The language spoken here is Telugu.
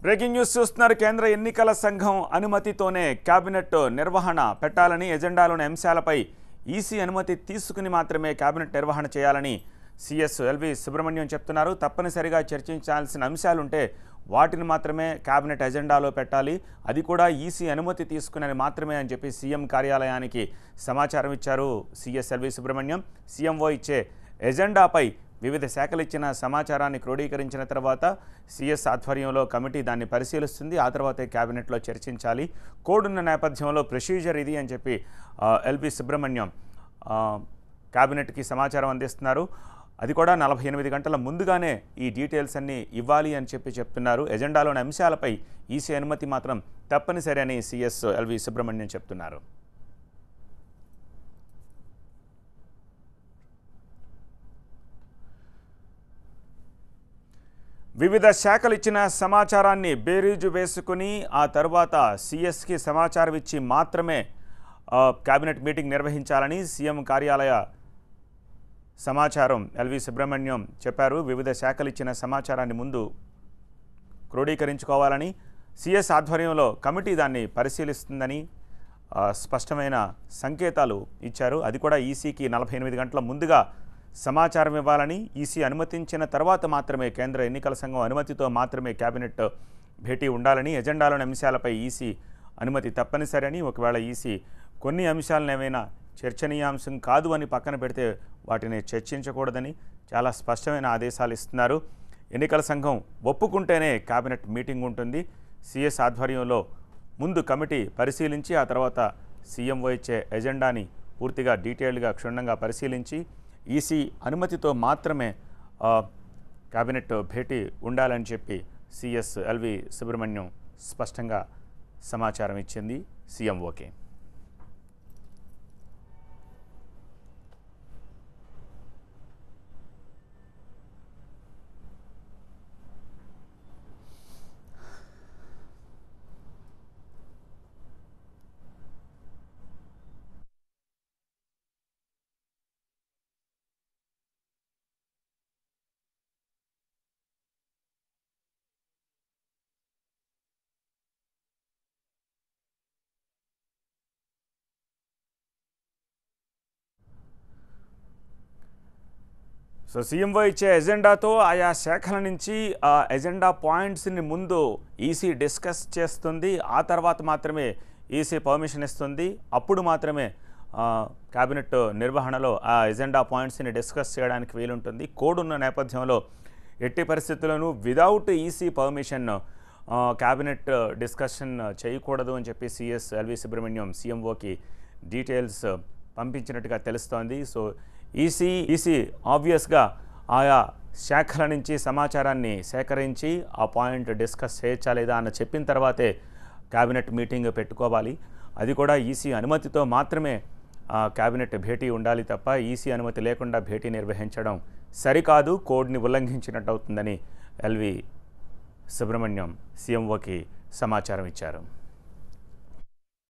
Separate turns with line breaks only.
బ్రేకింగ్ న్యూస్ చూస్తున్నారు కేంద్ర ఎన్నికల సంఘం అనుమతితోనే కేబినెట్ నిర్వహణ పెట్టాలని ఎజెండాలోని అంశాలపై ఈసీ అనుమతి తీసుకుని మాత్రమే కేబినెట్ నిర్వహణ చేయాలని సిఎస్ ఎల్వి సుబ్రహ్మణ్యం చెప్తున్నారు తప్పనిసరిగా చర్చించాల్సిన అంశాలుంటే వాటిని మాత్రమే కేబినెట్ ఎజెండాలో పెట్టాలి అది కూడా ఈసీ అనుమతి తీసుకుని మాత్రమే అని చెప్పి సీఎం కార్యాలయానికి సమాచారం ఇచ్చారు సిఎస్ ఎల్వి సుబ్రహ్మణ్యం సీఎంఓ ఇచ్చే ఎజెండాపై వివిధ శాఖలు ఇచ్చిన సమాచారాన్ని క్రోడీకరించిన తర్వాత సిఎస్ ఆధ్వర్యంలో కమిటీ దాన్ని పరిశీలిస్తుంది ఆ తర్వాతే కేబినెట్లో చర్చించాలి కోడ్ ఉన్న నేపథ్యంలో ప్రొసీజర్ ఇది అని చెప్పి ఆ, ఎల్బి సుబ్రహ్మణ్యం ఆ, కేబినెట్కి సమాచారం అందిస్తున్నారు అది కూడా నలభై ఎనిమిది గంటల ముందుగానే ఈ డీటెయిల్స్ అన్నీ ఇవ్వాలి అని చెప్పి చెప్తున్నారు ఎజెండాలోని అంశాలపై ఈసీ అనుమతి మాత్రం తప్పనిసరి అని సిఎస్ ఎల్వి సుబ్రహ్మణ్యం చెప్తున్నారు వివిధ శాఖలు ఇచ్చిన సమాచారాన్ని బేరీజు వేసుకుని ఆ తర్వాత సిఎస్కి సమాచారం ఇచ్చి మాత్రమే ఆ, కేబినెట్ మీటింగ్ నిర్వహించాలని సీఎం కార్యాలయ సమాచారం ఎల్వి సుబ్రహ్మణ్యం చెప్పారు వివిధ శాఖలు ఇచ్చిన సమాచారాన్ని ముందు క్రోడీకరించుకోవాలని సిఎస్ ఆధ్వర్యంలో కమిటీ దాన్ని పరిశీలిస్తుందని ఆ, స్పష్టమైన సంకేతాలు ఇచ్చారు అది కూడా ఈసీకి నలభై ఎనిమిది గంటల ముందుగా సమాచారం ఇవ్వాలని ఈసీ అనుమతించిన తర్వాత మాత్రమే కేంద్ర ఎన్నికల సంఘం అనుమతితో మాత్రమే కేబినెట్ భేటీ ఉండాలని ఎజెండాలోని అంశాలపై ఈసీ అనుమతి తప్పనిసరి అని ఒకవేళ ఈసీ కొన్ని అంశాలను ఏమైనా చర్చనీయాంశం కాదు అని పక్కన పెడితే వాటిని చర్చించకూడదని చాలా స్పష్టమైన ఆదేశాలు ఇస్తున్నారు ఎన్నికల సంఘం ఒప్పుకుంటేనే కేబినెట్ మీటింగ్ ఉంటుంది సిఎస్ ఆధ్వర్యంలో ముందు కమిటీ పరిశీలించి ఆ తర్వాత సీఎంఓ ఇచ్చే ఎజెండాని పూర్తిగా డీటెయిల్డ్గా క్షుణ్ణంగా పరిశీలించి ఈసీ అనుమతితో మాత్రమే ఆ, కేబినెట్ భేటీ ఉండాలని చెప్పి సిఎస్ ఎల్వి సుబ్రహ్మణ్యం స్పష్టంగా సమాచారం ఇచ్చింది సీఎంఓకి సో సీఎంఓ ఇచ్చే ఎజెండాతో ఆయా శాఖల నుంచి ఆ ఎజెండా పాయింట్స్ని ముందు ఈసీ డిస్కస్ చేస్తుంది ఆ తర్వాత మాత్రమే ఈసీ పర్మిషన్ ఇస్తుంది అప్పుడు మాత్రమే ఆ, కేబినెట్ నిర్వహణలో ఆ ఎజెండా పాయింట్స్ని డిస్కస్ చేయడానికి వీలుంటుంది కోడ్ ఉన్న నేపథ్యంలో ఎట్టి పరిస్థితుల్లోనూ without EC permission cabinet discussion చేయకూడదు అని చెప్పి సిఎస్ ఎల్వి సుబ్రహ్మణ్యం సీఎంఓకి డీటెయిల్స్ పంపించినట్టుగా తెలుస్తోంది సో ఈసీ ఈసీ ఆబ్వియస్గా ఆయా శాఖల నుంచి సమాచారాన్ని సేకరించి ఆ పాయింట్ డిస్కస్ చేయొచ్చా లేదా అని చెప్పిన తర్వాతే కేబినెట్ మీటింగ్ పెట్టుకోవాలి అది కూడా ఈసీ అనుమతితో మాత్రమే ఆ, కేబినెట్ భేటీ ఉండాలి తప్ప ఈసీ అనుమతి లేకుండా భేటీ నిర్వహించడం సరికాదు కోడ్ని ఉల్లంఘించినట్టు అవుతుందని ఎల్వి సుబ్రహ్మణ్యం సీఎంఓకి సమాచారం ఇచ్చారు